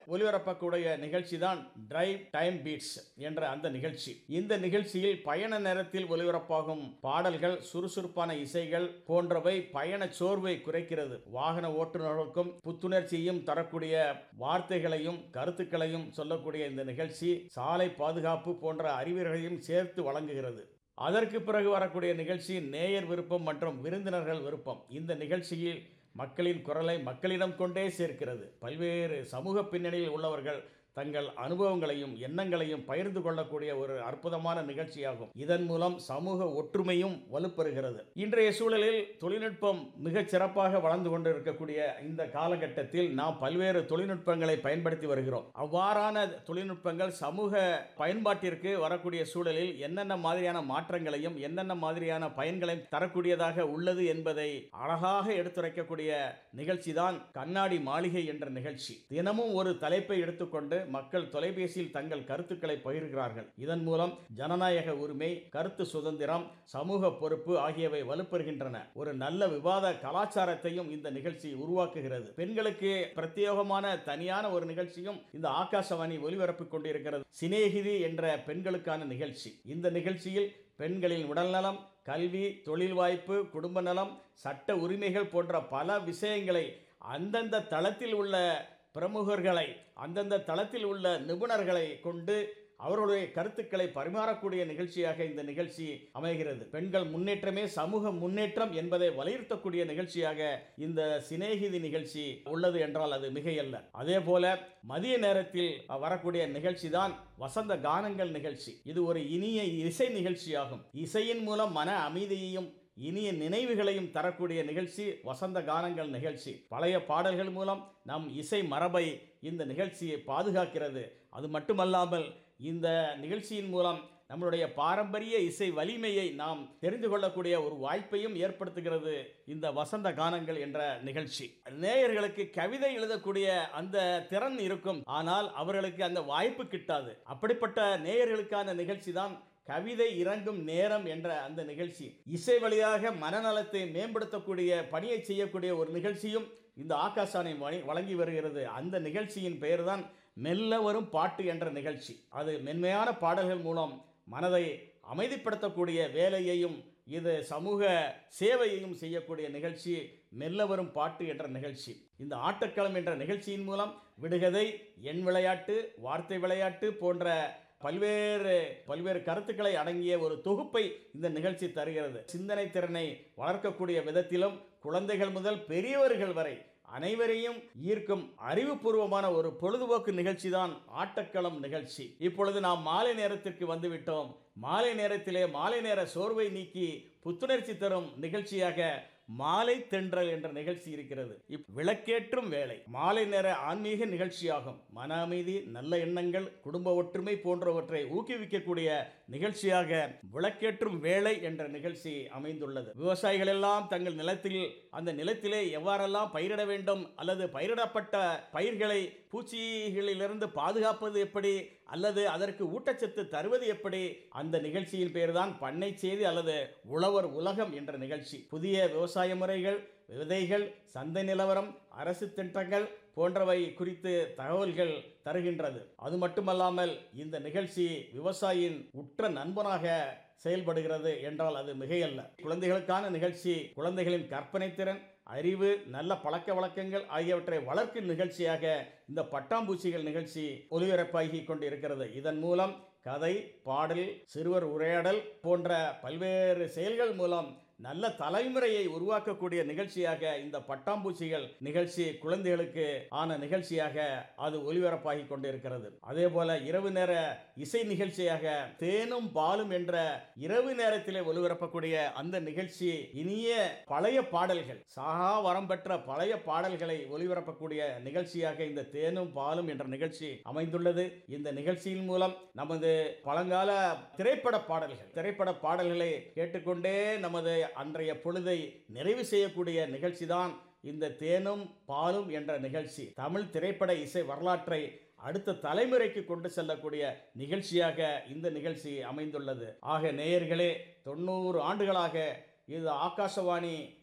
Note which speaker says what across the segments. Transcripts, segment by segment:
Speaker 1: ஒலிபரப்பக்கூடிய நிகழ்ச்சி தான் drive time beats என்ற அந்த நிகழ்ச்சி இந்த நிகழ்ச்சியில் பயண நேரத்தில் ஒலிபரப்பாகும் பாடல்கள் சுறுசுறுப்பான இசைகள் போன்றவை பயண சோர்வை குறைக்கிறது வாகன ஓட்டுநர்களுக்கும் புத்துணர்ச்சியும் தரக்கூடிய வார்த்தைகளையும் கருத்துக்களையும் சொல்லக்கூடிய இந்த நிகழ்ச்சி சாலை பாதுகாப்பு போன்ற அறிவுரைகளையும் சேர்த்து வழங்குகிறது அதற்கு பிறகு வரக்கூடிய நிகழ்ச்சி நேயர் விருப்பம் மற்றும் விருந்தினர்கள் விருப்பம் இந்த நிகழ்ச்சியில் மக்களின் குரலை மக்களிடம் கொண்டே சேர்க்கிறது பல்வேறு சமூக பின்னணியில் உள்ளவர்கள் தங்கள் அனுபவங்களையும் எண்ணங்களையும் பகிர்ந்து கொள்ளக்கூடிய ஒரு அற்புதமான நிகழ்ச்சியாகும் இதன் மூலம் சமூக ஒற்றுமையும் வலுப்பெறுகிறது இன்றைய சூழலில் தொழில்நுட்பம் மிகச் சிறப்பாக வளர்ந்து கொண்டிருக்கக்கூடிய இந்த காலகட்டத்தில் நாம் பல்வேறு தொழில்நுட்பங்களை பயன்படுத்தி வருகிறோம் அவ்வாறான தொழில்நுட்பங்கள் சமூக பயன்பாட்டிற்கு வரக்கூடிய சூழலில் என்னென்ன மாதிரியான மாற்றங்களையும் என்னென்ன மாதிரியான பயன்களையும் தரக்கூடியதாக உள்ளது என்பதை அழகாக எடுத்துரைக்கக்கூடிய நிகழ்ச்சி தான் கண்ணாடி மாளிகை என்ற நிகழ்ச்சி தினமும் ஒரு தலைப்பை எடுத்துக்கொண்டு மக்கள் தொலைபேசியில் தங்கள் கருத்துக்களை பகிர்கிறார்கள் இதன் மூலம் ஜனநாயக உரிமை கருத்து சுதந்திரம் சமூக பொறுப்பு ஆகியவை வலுப்பெறுகின்றன ஒரு நல்ல விவாத கலாச்சாரத்தையும் இந்த நிகழ்ச்சி உருவாக்குகிறது பெண்களுக்கு பிரத்யேகமான தனியான ஒரு நிகழ்ச்சியும் இந்த ஆகாசவாணி ஒலிபரப்பிக் கொண்டிருக்கிறது சிநேகிதி என்ற பெண்களுக்கான நிகழ்ச்சி இந்த நிகழ்ச்சியில் பெண்களின் உடல்நலம் கல்வி தொழில் வாய்ப்பு குடும்ப நலம் சட்ட உரிமைகள் போன்ற பல விஷயங்களை அந்தந்த தளத்தில் உள்ள பிரமுகர்களை அந்தந்த தளத்தில் உள்ள நிபுணர்களை கொண்டு அவர்களுடைய கருத்துக்களை பரிமாறக்கூடிய நிகழ்ச்சியாக இந்த நிகழ்ச்சி அமைகிறது பெண்கள் முன்னேற்றமே சமூக முன்னேற்றம் என்பதை வலியுறுத்தக்கூடிய நிகழ்ச்சியாக இந்த சிநேகிதி நிகழ்ச்சி உள்ளது என்றால் அது மிகையல்ல அதே போல மதிய நேரத்தில் வரக்கூடிய நிகழ்ச்சி தான் வசந்த கானங்கள் நிகழ்ச்சி இது ஒரு இனிய இசை நிகழ்ச்சியாகும் இசையின் மூலம் மன அமைதியையும் இனிய நினைவுகளையும் தரக்கூடிய நிகழ்ச்சி வசந்த கானங்கள் நிகழ்ச்சி பழைய பாடல்கள் மூலம் நம் இசை மரபை இந்த நிகழ்ச்சியை பாதுகாக்கிறது அது மட்டுமல்லாமல் இந்த நிகழ்ச்சியின் மூலம் நம்மளுடைய பாரம்பரிய இசை வலிமையை நாம் தெரிந்து கொள்ளக்கூடிய ஒரு வாய்ப்பையும் ஏற்படுத்துகிறது இந்த வசந்த கானங்கள் என்ற நிகழ்ச்சி நேயர்களுக்கு கவிதை எழுதக்கூடிய அந்த திறன் இருக்கும் ஆனால் அவர்களுக்கு அந்த வாய்ப்பு கிட்டாது அப்படிப்பட்ட நேயர்களுக்கான நிகழ்ச்சி தான் கவிதை இறங்கும் நேரம் என்ற அந்த நிகழ்ச்சி இசை வழியாக மனநலத்தை மேம்படுத்தக்கூடிய பணியை செய்யக்கூடிய ஒரு நிகழ்ச்சியும் இந்த ஆகாசானை வழங்கி வருகிறது அந்த நிகழ்ச்சியின் பெயர்தான் மெல்ல வரும் பாட்டு என்ற நிகழ்ச்சி அது மென்மையான பாடல்கள் மூலம் மனதை அமைதிப்படுத்தக்கூடிய வேலையையும் இது சமூக சேவையையும் செய்யக்கூடிய நிகழ்ச்சி மெல்ல வரும் பாட்டு என்ற நிகழ்ச்சி இந்த ஆட்டக்களம் என்ற நிகழ்ச்சியின் மூலம் விடுகதை எண் விளையாட்டு வார்த்தை விளையாட்டு போன்ற பல்வேறு பல்வேறு கருத்துக்களை அடங்கிய ஒரு தொகுப்பை இந்த நிகழ்ச்சி தருகிறது சிந்தனை திறனை வளர்க்கக்கூடிய விதத்திலும் குழந்தைகள் முதல் பெரியவர்கள் வரை அனைவரையும் ஈர்க்கும் அறிவுபூர்வமான ஒரு பொழுதுபோக்கு நிகழ்ச்சி தான் ஆட்டக்களம் நிகழ்ச்சி இப்பொழுது நாம் மாலை நேரத்திற்கு வந்துவிட்டோம் மாலை நேரத்திலே மாலை நேர சோர்வை நீக்கி புத்துணர்ச்சி தரும் நிகழ்ச்சியாக மாலை தென்றல் என்ற நிகழ்ச்சி இருக்கிறது இப் விளக்கேற்றும் வேலை மாலை நேர ஆன்மீக நிகழ்ச்சியாகும் மன அமைதி நல்ல எண்ணங்கள் குடும்ப ஒற்றுமை போன்றவற்றை ஊக்குவிக்கக்கூடிய நிகழ்ச்சியாக விளக்கேற்றும் வேலை என்ற நிகழ்ச்சி அமைந்துள்ளது விவசாயிகள் எல்லாம் தங்கள் நிலத்தில் அந்த நிலத்திலே எவ்வாறெல்லாம் பயிரிட வேண்டும் அல்லது பயிரிடப்பட்ட பயிர்களை பூச்சிகளிலிருந்து பாதுகாப்பது எப்படி அல்லது அதற்கு ஊட்டச்சத்து தருவது எப்படி அந்த நிகழ்ச்சியின் பெயர்தான் பண்ணை செய்தி அல்லது உழவர் உலகம் என்ற நிகழ்ச்சி புதிய விவசாய முறைகள் விதைகள் சந்தை நிலவரம் அரசு திட்டங்கள் போன்றவை குறித்து தகவல்கள் தருகின்றது அது மட்டுமல்லாமல் இந்த நிகழ்ச்சி விவசாயியின் உற்ற நண்பனாக செயல்படுகிறது என்றால் அது மிகையல்ல குழந்தைகளுக்கான நிகழ்ச்சி குழந்தைகளின் கற்பனை திறன் அறிவு நல்ல பழக்க வழக்கங்கள் ஆகியவற்றை வளர்க்கும் நிகழ்ச்சியாக இந்த பட்டாம்பூச்சிகள் நிகழ்ச்சி ஒலிபரப்பாகி கொண்டு இருக்கிறது இதன் மூலம் கதை பாடல் சிறுவர் உரையாடல் போன்ற பல்வேறு செயல்கள் மூலம் நல்ல தலைமுறையை உருவாக்கக்கூடிய நிகழ்ச்சியாக இந்த பட்டாம்பூச்சிகள் நிகழ்ச்சி குழந்தைகளுக்கு ஆன நிகழ்ச்சியாக அது ஒலிபரப்பாகி கொண்டிருக்கிறது அதே போல இரவு நேர இசை நிகழ்ச்சியாக தேனும் பாலும் என்ற இரவு நேரத்திலே ஒலிபரப்பக்கூடிய அந்த நிகழ்ச்சி இனிய பழைய பாடல்கள் சாகா வரம் பெற்ற பழைய பாடல்களை ஒலிபரப்பக்கூடிய நிகழ்ச்சியாக இந்த தேனும் பாலும் என்ற நிகழ்ச்சி அமைந்துள்ளது இந்த நிகழ்ச்சியின் மூலம் நமது பழங்கால திரைப்பட பாடல்கள் திரைப்பட பாடல்களை கேட்டுக்கொண்டே நமது அன்றைய பொழுதை நிறைவு செய்யக்கூடிய நிகழ்ச்சி தான் இந்த தேனும் பாலும் என்ற நிகழ்ச்சி தமிழ் திரைப்பட இசை வரலாற்றை அடுத்த தலைமுறைக்கு கொண்டு செல்லக்கூடிய நிகழ்ச்சியாக இந்த நிகழ்ச்சி அமைந்துள்ளது ஆக நேயர்களே தொண்ணூறு ஆண்டுகளாக இது ஆகாசவாணி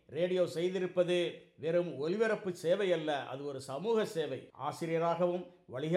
Speaker 1: ரேடியோ செய்திருப்பது வெறும் ஒலிபரப்பு சேவை அல்ல அது ஒரு சமூக சேவை ஆசிரியராகவும் வழிகா